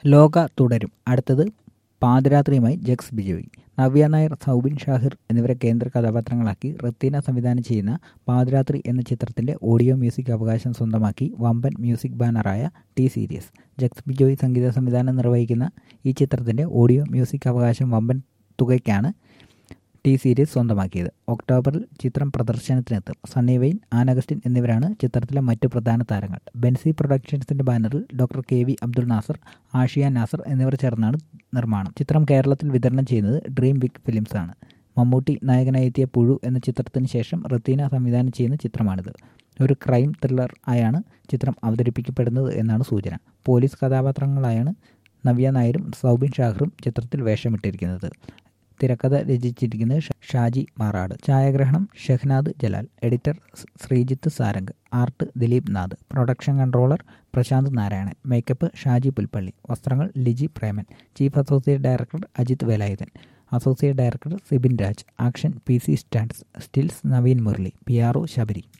ലോക തുടരും അടുത്തത് പാതിരാത്രിയുമായി ജക്സ് ബിജോയ് നവ്യ നായർ സൗബിൻ ഷാഹിർ എന്നിവരെ കേന്ദ്ര കഥാപാത്രങ്ങളാക്കി റത്തീന സംവിധാനം ചെയ്യുന്ന പാതിരാത്രി എന്ന ചിത്രത്തിന്റെ ഓഡിയോ മ്യൂസിക് അവകാശം സ്വന്തമാക്കി വമ്പൻ മ്യൂസിക് ബാനറായ ടി സീരീസ് ജക്സ് ബിജോയ് സംഗീത സംവിധാനം നിർവഹിക്കുന്ന ഈ ചിത്രത്തിന്റെ ഓഡിയോ മ്യൂസിക് അവകാശം വമ്പൻ തുകയ്ക്കാണ് ടി സീരീസ് സ്വന്തമാക്കിയത് ഒക്ടോബറിൽ ചിത്രം പ്രദർശനത്തിനെത്തും സണ്ണി വെയിൻ ആൻ അഗസ്റ്റിൻ എന്നിവരാണ് ചിത്രത്തിലെ മറ്റു പ്രധാന താരങ്ങൾ ബെൻസി പ്രൊഡക്ഷൻസിന്റെ ബാനറിൽ doctor K V Abdul Nazar Ashiya Nazar എന്നിവർ ചേർന്നാണ് നിർമ്മാണം ചിത്രം കേരളത്തിൽ വിതരണം ചെയ്യുന്നത് ഡ്രീം ബിഗ് ഫിലിംസ് ആണ് മമ്മൂട്ടി നായകനായി എത്തിയ പുഴു എന്ന ചിത്രത്തിന് ശേഷം റത്തീന സംവിധാനം ചെയ്യുന്ന ചിത്രമാണിത് ഒരു ക്രൈം ത്രില്ലർ ആയാണ് ചിത്രം അവതരിപ്പിക്കപ്പെടുന്നത് എന്നാണ് സൂചന പോലീസ് കഥാപാത്രങ്ങളായാണ് നവ്യ നായരും സൗബിൻ ഷാഹിറും ചിത്രത്തിൽ വേഷമിട്ടിരിക്കുന്നത് തിരക്കഥ രചിച്ചിരിക്കുന്നത് ഷാജി മാറാട് ഛായാഗ്രഹണം Shehnad Jalal editor Sreejith Sarang art Dileep Nath production controller Prashanth Narayanan makeup Shaji Pulpally വസ്ത്രങ്ങൾ Liji Preman chief associate director Ajith Velayudhan associate director Sibin Raj action P C stands stills Naveen Murali P R O Sabari